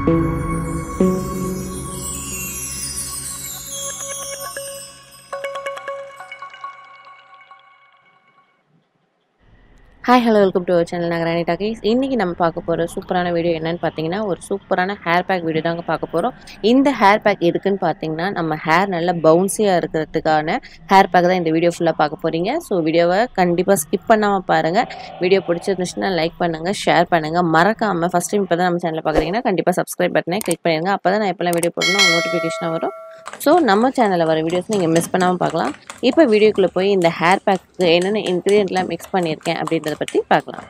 hi hello welcome to our channel Nagarani talkies இன்றைக்கி நம்ம பார்க்க போகிற சூப்பரான வீடியோ என்னன்னு பார்த்தீங்கன்னா ஒரு சூப்பரான ஹேர் பேக் வீடியோ தாங்க பார்க்க போகிறோம் இந்த ஹேர் பேக் எதுக்குன்னு பார்த்தீங்கன்னா நம்ம ஹேர் நல்லா பவுன்ஸியாக இருக்கிறதுக்கான ஹேர் பேக் தான் இந்த வீடியோ ஃபுல்லாக பார்க்க போகிறீங்க ஸோ வீடியோவை கண்டிப்பாக ஸ்கிப் பண்ணாமல் பாருங்கள் வீடியோ பிடிச்சிருந்துச்சுன்னா லைக் பண்ணுங்கள் ஷேர் பண்ணுங்கள் மறக்காமல் ஃபஸ்ட் டைம் இப்போ தான் நம்ம சேனலில் பார்க்குறீங்கன்னா கண்டிப்பாக சப்ஸ்கிரைப் பட்டனே கிளிக் பண்ணிடுங்க அப்போ தான் நான் எப்போல்லாம் வீடியோ போடணும் உங்களுக்கு நோட்டிஃபிகேஷனாக வரும் ஸோ நம்ம சேனலில் வர வீடியோஸ் நீங்கள் மிஸ் பண்ணாமல் பார்க்கலாம் இப்போ வீடியோக்குள்ளே போய் இந்த ஹேர் பேக்கு என்னென்ன இன்க்ரீடியன்ட்லாம் மிக்ஸ் பண்ணியிருக்கேன் அப்படின்றத பற்றி பார்க்கலாம்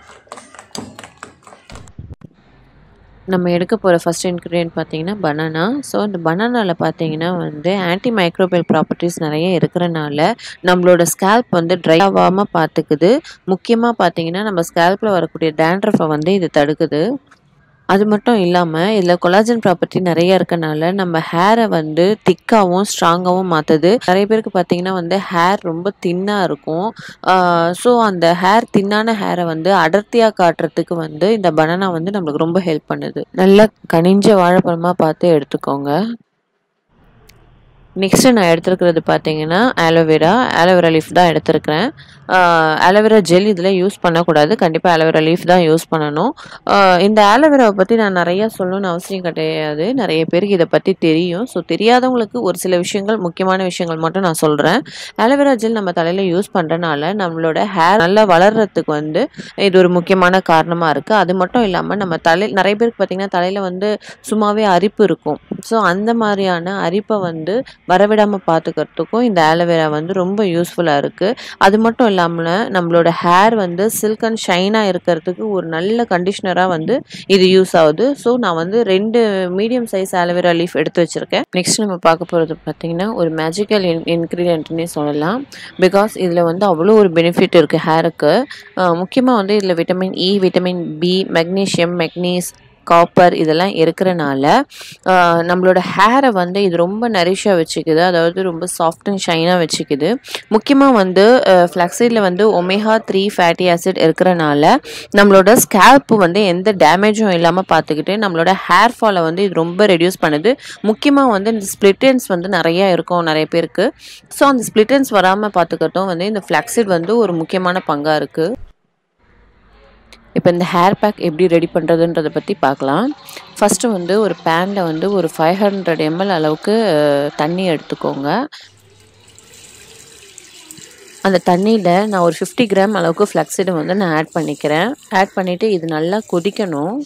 நம்ம எடுக்க போகிற ஃபஸ்ட் இன்க்ரீடியன்ட் பார்த்தீங்கன்னா பனானா ஸோ அந்த பனானாவில் பார்த்தீங்கன்னா வந்து ஆன்டி மைக்ரோபியல் ப்ராப்பர்ட்டிஸ் நிறைய இருக்கிறனால நம்மளோட ஸ்கேல்ப் வந்து ட்ரை ஆகாமல் பார்த்துக்குது முக்கியமாக பார்த்தீங்கன்னா நம்ம ஸ்கேல்பில் வரக்கூடிய டேண்ட்ரஃபை வந்து இது தடுக்குது அது மட்டும் இல்லாமல் இதில் கொலாஜன் ப்ராப்பர்ட்டி நிறைய இருக்கனால நம்ம ஹேரை வந்து திக்காகவும் ஸ்ட்ராங்காகவும் மாற்றுது நிறைய பேருக்கு பார்த்தீங்கன்னா வந்து ஹேர் ரொம்ப தின்னாக இருக்கும் ஸோ அந்த ஹேர் தின்னான ஹேரை வந்து அடர்த்தியாக காட்டுறதுக்கு வந்து இந்த பனானா வந்து நம்மளுக்கு ரொம்ப ஹெல்ப் பண்ணுது நல்லா கனிஞ்ச வாழைப்பழமாக பார்த்து எடுத்துக்கோங்க நெக்ஸ்ட்டு நான் எடுத்துருக்கிறது பார்த்தீங்கன்னா ஆலோவேரா ஆலோவேரா லீஃப் தான் எடுத்திருக்கிறேன் ஆலோவேரா ஜெல் இதில் யூஸ் பண்ணக்கூடாது கண்டிப்பாக ஆலோவேரா லீஃப் தான் யூஸ் பண்ணணும் இந்த ஆலோவேராவை பற்றி நான் நிறையா சொல்லணும்னு அவசியம் கிடையாது நிறைய பேருக்கு இதை பற்றி தெரியும் ஸோ தெரியாதவங்களுக்கு ஒரு சில விஷயங்கள் முக்கியமான விஷயங்கள் மட்டும் நான் சொல்கிறேன் ஆலோவேரா ஜெல் நம்ம தலையில் யூஸ் பண்ணுறனால நம்மளோட ஹேர் நல்லா வளர்கிறதுக்கு வந்து இது ஒரு முக்கியமான காரணமாக இருக்குது அது மட்டும் இல்லாமல் நம்ம தலை நிறைய பேருக்கு பார்த்திங்கன்னா தலையில் வந்து சும்மாவே அரிப்பு இருக்கும் ஸோ அந்த மாதிரியான அரிப்பை வந்து வரவிடாமல் பார்த்துக்கிறதுக்கும் இந்த ஆலோவேரா வந்து ரொம்ப யூஸ்ஃபுல்லாக இருக்குது அது மட்டும் இல்லாமல் நம்மளோட ஹேர் வந்து சில்க் அண்ட் ஷைனாக இருக்கிறதுக்கு ஒரு நல்ல கண்டிஷ்னராக வந்து இது யூஸ் ஆகுது ஸோ நான் வந்து ரெண்டு மீடியம் சைஸ் ஆலோவேரா லீஃப் எடுத்து வச்சுருக்கேன் நெக்ஸ்ட் நம்ம பார்க்க போகிறது பார்த்திங்கன்னா ஒரு மேஜிக்கல் இன் இன்க்ரீடியன்ட்னே சொல்லலாம் பிகாஸ் இதில் வந்து அவ்வளோ ஒரு பெனிஃபிட் இருக்குது ஹேருக்கு முக்கியமாக வந்து இதில் vitamin E vitamin B magnesium மெக்னீஸ் காப்பர் இதெல்லாம் இருக்கிறனால நம்மளோட ஹேரை வந்து இது ரொம்ப நரிஷாக வச்சுக்குது அதாவது ரொம்ப சாஃப்ட் அண்ட் ஷைனாக வச்சுக்குது முக்கியமாக வந்து ஃப்ளக்ஸைடில் வந்து ஒமேகா த்ரீ ஃபேட்டி ஆசிட் இருக்கிறனால நம்மளோட ஸ்கேல்ப்பு வந்து எந்த டேமேஜும் இல்லாமல் பார்த்துக்கிட்டு நம்மளோட ஹேர் ஃபாலை வந்து இது ரொம்ப ரெடியூஸ் பண்ணுது முக்கியமாக வந்து இந்த ஸ்ப்ளிட்டன்ஸ் வந்து நிறையா இருக்கும் நிறைய பேருக்கு ஸோ அந்த ஸ்ப்ளிட்டன்ஸ் வராமல் பார்த்துக்கட்டும் வந்து இந்த ஃப்ளக்ஸிட் வந்து ஒரு முக்கியமான பங்காக இருக்குது இப்போ இந்த ஹேர் பேக் எப்படி ரெடி பண்ணுறதுன்றதை பற்றி பார்க்கலாம் ஃபஸ்ட்டு வந்து ஒரு பேனில் வந்து ஒரு ஃபைவ் ஹண்ட்ரட் எம்எல் அளவுக்கு தண்ணி எடுத்துக்கோங்க அந்த தண்ணியில் நான் ஒரு ஃபிஃப்டி கிராம் அளவுக்கு ஃப்ளக்ஸிடை வந்து நான் ஆட் பண்ணிக்கிறேன் ஆட் பண்ணிவிட்டு இது நல்லா கொதிக்கணும்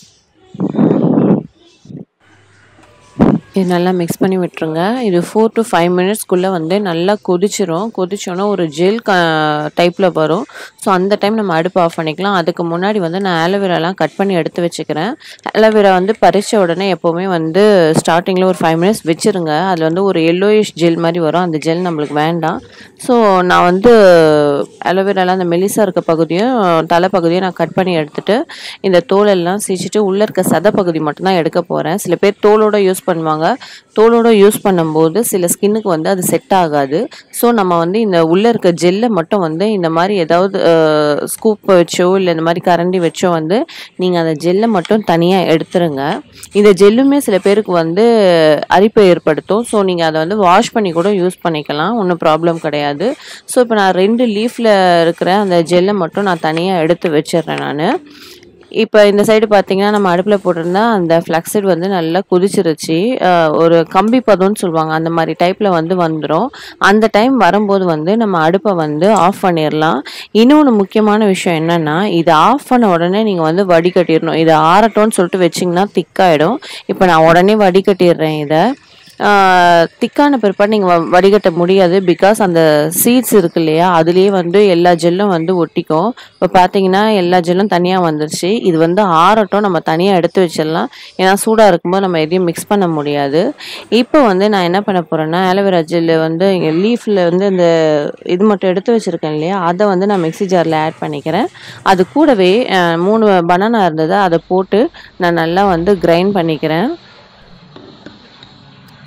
இது நல்லா மிக்ஸ் பண்ணி விட்டுருங்க இது ஃபோர் டு ஃபைவ் மினிட்ஸ்க்குள்ளே வந்து நல்லா கொதிச்சிரும் கொதிச்சோன்னா ஒரு ஜெல் க டைப்பில் வரும் ஸோ அந்த டைம் நம்ம அடுப்பு ஆஃப் பண்ணிக்கலாம் அதுக்கு முன்னாடி வந்து நான் ஆலோவேராலாம் கட் பண்ணி எடுத்து வச்சுக்கிறேன் ஆலோவேரா வந்து பறித்த உடனே எப்போவுமே வந்து ஸ்டார்டிங்கில் ஒரு ஃபைவ் மினிட்ஸ் வச்சுருங்க அதில் வந்து ஒரு எல்லோயிஷ் ஜெல் மாதிரி வரும் அந்த ஜெல் நம்மளுக்கு வேண்டாம் ஸோ நான் வந்து ஆலோவேராலாம் அந்த மெலிசாக இருக்க பகுதியும் தலை பகுதியும் நான் கட் பண்ணி எடுத்துகிட்டு இந்த தோலெல்லாம் சீச்சிட்டு உள்ளே இருக்க சத பகுதி மட்டும்தான் எடுக்க போகிறேன் சில பேர் தோலோட யூஸ் பண்ணுவாங்க தோலோட யூஸ் பண்ணும்போது சில ஸ்கின்னுக்கு வந்து அது செட் ஆகாது ஸோ நம்ம வந்து இந்த உள்ளே இருக்க ஜெல்லை மட்டும் வந்து இந்த மாதிரி ஏதாவது ஸ்கூப் வச்சோ இல்லை இந்த மாதிரி கரண்டி வச்சோ வந்து நீங்கள் அந்த ஜெல்லை மட்டும் தனியாக எடுத்துருங்க இந்த ஜெல்லுமே சில பேருக்கு வந்து அரிப்பை ஏற்படுத்தும் ஸோ நீங்கள் அதை வந்து வாஷ் பண்ணி கூட யூஸ் பண்ணிக்கலாம் ஒன்றும் ப்ராப்ளம் கிடையாது ஸோ இப்போ நான் ரெண்டு லீஃபில் இருக்கிற அந்த ஜெல்லை மட்டும் நான் தனியாக எடுத்து வச்சிடுறேன் நான் இப்போ இந்த சைடு பார்த்தீங்கன்னா நம்ம அடுப்பில் போட்டிருந்தா அந்த ஃப்ளக்ஸிட் வந்து நல்லா கொதிச்சிருச்சு ஒரு கம்பி பதம்னு சொல்லுவாங்க அந்த மாதிரி டைப்பில் வந்து வந்துடும் அந்த டைம் வரும்போது வந்து நம்ம அடுப்பை வந்து ஆஃப் பண்ணிடலாம் இன்னொன்று முக்கியமான விஷயம் என்னென்னா இது ஆஃப் பண்ண உடனே நீங்கள் வந்து வடிகட்டிடணும் இது ஆறட்டோன்னு சொல்லிட்டு வச்சிங்கன்னா திக்காயிடும் இப்போ நான் உடனே வடிகட்டிடுறேன் இதை திக்கான பிற்பாடு நீங்கள் வடிகட்ட முடியாது பிகாஸ் அந்த சீட்ஸ் இருக்கு இல்லையா அதுலேயே வந்து எல்லா ஜெல்லும் வந்து ஒட்டிக்கும் இப்போ பார்த்தீங்கன்னா எல்லா ஜெல்லும் தனியாக வந்துருச்சு இது வந்து ஆறட்டும் நம்ம தனியாக எடுத்து வச்சிடலாம் ஏன்னா சூடாக இருக்கும்போது நம்ம எதையும் மிக்ஸ் பண்ண முடியாது இப்போ வந்து நான் என்ன பண்ண போகிறேன்னா ஆலோவேரா ஜெல்லு வந்து இங்கே லீஃபில் வந்து இந்த இது மட்டும் எடுத்து வச்சுருக்கேன் இல்லையா அதை வந்து நான் மிக்ஸி ஜாரில் ஆட் பண்ணிக்கிறேன் அது கூடவே மூணு பனானா இருந்தது அதை போட்டு நான் நல்லா வந்து கிரைண்ட் பண்ணிக்கிறேன்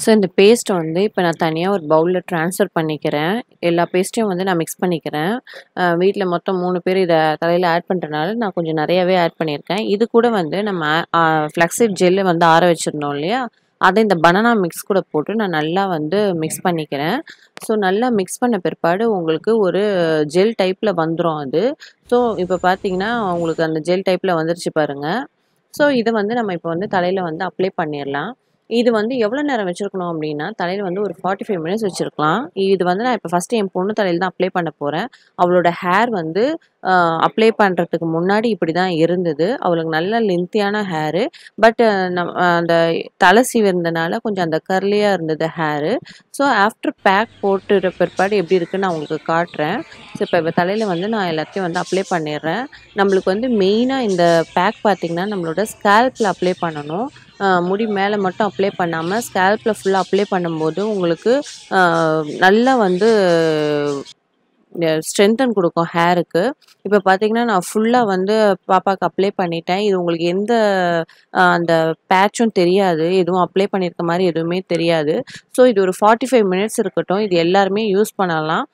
ஸோ இந்த பேஸ்ட்டை வந்து இப்போ நான் தனியாக ஒரு பவுலில் ட்ரான்ஸ்ஃபர் பண்ணிக்கிறேன் எல்லா பேஸ்ட்டையும் வந்து நான் மிக்ஸ் பண்ணிக்கிறேன் வீட்டில் மொத்தம் மூணு பேர் இதை தலையில் ஆட் பண்ணுறனால நான் கொஞ்சம் நிறையாவே ஆட் பண்ணியிருக்கேன் இது கூட வந்து நம்ம ஃப்ளக்ஸிட் ஜெல்லு வந்து ஆற வச்சுருந்தோம் இல்லையா அதை இந்த பனானா மிக்ஸ் கூட போட்டு நான் நல்லா வந்து மிக்ஸ் பண்ணிக்கிறேன் ஸோ நல்லா மிக்ஸ் பண்ண பிற்பாடு உங்களுக்கு ஒரு ஜெல் டைப்பில் வந்துடும் அது ஸோ இப்போ பார்த்தீங்கன்னா உங்களுக்கு அந்த ஜெல் டைப்பில் வந்துருச்சு பாருங்கள் ஸோ இதை வந்து நம்ம இப்போ வந்து தலையில் வந்து அப்ளை பண்ணிடலாம் இது வந்து எவ்வளோ நேரம் வச்சுருக்கணும் அப்படின்னா தலையில் வந்து ஒரு ஃபார்ட்டி ஃபைவ் மினிட்ஸ் வச்சுருக்கலாம் இது வந்து நான் இப்போ ஃபஸ்ட்டு என் பொண்ணு தலையில் தான் அப்ளை பண்ண போகிறேன் அவளோட ஹேர் வந்து அப்ளை பண்ணுறதுக்கு முன்னாடி இப்படி தான் இருந்தது அவளுக்கு நல்ல லென்த்தியான ஹேரு பட் நம் அந்த தலை சீவிருந்தனால கொஞ்சம் அந்த கர்லியாக இருந்தது ஹேரு ஸோ ஆஃப்டர் பேக் போட்டுற பிற்பாடு எப்படி இருக்குன்னு நான் உங்களுக்கு காட்டுறேன் ஸோ இப்போ இப்போ தலையில் வந்து நான் எல்லாத்தையும் வந்து அப்ளை பண்ணிடுறேன் நம்மளுக்கு வந்து மெயினாக இந்த பேக் பார்த்திங்கன்னா நம்மளோட ஸ்கேல்பில் அப்ளை பண்ணணும் முடி மேலே மட்டும் அப்ளை பண்ணாமல் ஸ்கேல்பில் ஃபுல்லாக அப்ளை பண்ணும்போது உங்களுக்கு நல்லா வந்து ஸ்ட்ரென்தன் கொடுக்கும் ஹேருக்கு இப்போ பார்த்தீங்கன்னா நான் ஃபுல்லாக வந்து பாப்பாவுக்கு அப்ளை பண்ணிட்டேன் இது உங்களுக்கு எந்த அந்த பேட்சும் தெரியாது எதுவும் அப்ளை பண்ணியிருக்க மாதிரி எதுவுமே தெரியாது ஸோ இது ஒரு ஃபார்ட்டி ஃபைவ் மினிட்ஸ் இருக்கட்டும் இது எல்லாருமே யூஸ் பண்ணலாம்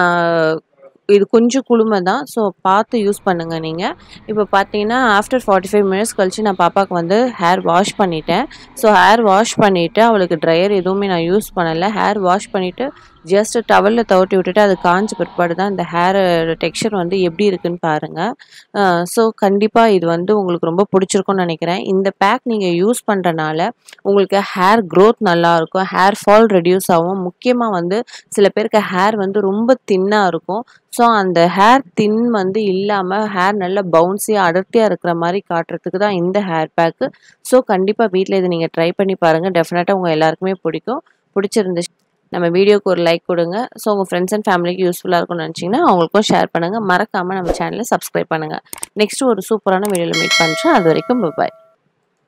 இது கொஞ்சம் குளுமை தான் ஸோ பார்த்து யூஸ் பண்ணுங்கள் நீங்கள் இப்போ பார்த்தீங்கன்னா ஆஃப்டர் ஃபார்ட்டி ஃபைவ் மினிட்ஸ் கழிச்சு நான் பாப்பாவுக்கு வந்து ஹேர் வாஷ் பண்ணிட்டேன் ஸோ ஹேர் வாஷ் பண்ணிவிட்டு அவளுக்கு ட்ரையர் எதுவுமே நான் யூஸ் பண்ணலை ஹேர் வாஷ் பண்ணிவிட்டு ஜஸ்ட் டவலில் தவட்டி விட்டுட்டு அது காஞ்ச பிற்பாடு தான் இந்த ஹேர் டெக்ஸ்சர் வந்து எப்படி இருக்குன்னு பாருங்கள் ஸோ கண்டிப்பாக இது வந்து உங்களுக்கு ரொம்ப பிடிச்சிருக்கும்னு நினைக்கிறேன் இந்த பேக் நீங்கள் யூஸ் பண்ணுறனால உங்களுக்கு ஹேர் க்ரோத் நல்லாயிருக்கும் ஹேர் ஃபால் ரெடியூஸ் ஆகும் முக்கியமாக வந்து சில பேருக்கு ஹேர் வந்து ரொம்ப தின்னாக இருக்கும் ஸோ அந்த ஹேர் தின் வந்து இல்லாமல் ஹேர் நல்லா பவுன்ஸியாக அடர்த்தியாக இருக்கிற மாதிரி காட்டுறதுக்கு தான் இந்த ஹேர் பேக்கு ஸோ கண்டிப்பாக வீட்டில் இதை நீங்கள் ட்ரை பண்ணி பாருங்கள் டெஃபினட்டாக உங்கள் எல்லாருக்குமே பிடிக்கும் பிடிச்சிருந்துச்சு நம்ம வீடியோக்கு ஒரு லைக் கொடுங்க ஸோ உங்கள் ஃப்ரெண்ட்ஸ் அண்ட் ஃபேமிலிக்கு யூஸ்ஃபுல்லாக இருக்கும்னு நினச்சிங்கன்னா அவங்களுக்கும் ஷேர் பண்ணுங்கள் மறக்காமல் நம்ம சேனலை சப்ஸ்கிரைப் பண்ணுங்கள் நெக்ஸ்ட் ஒரு சூப்பரான வீடியோவில் மீட் பண்ணுறேன் அது வரைக்கும் பாய்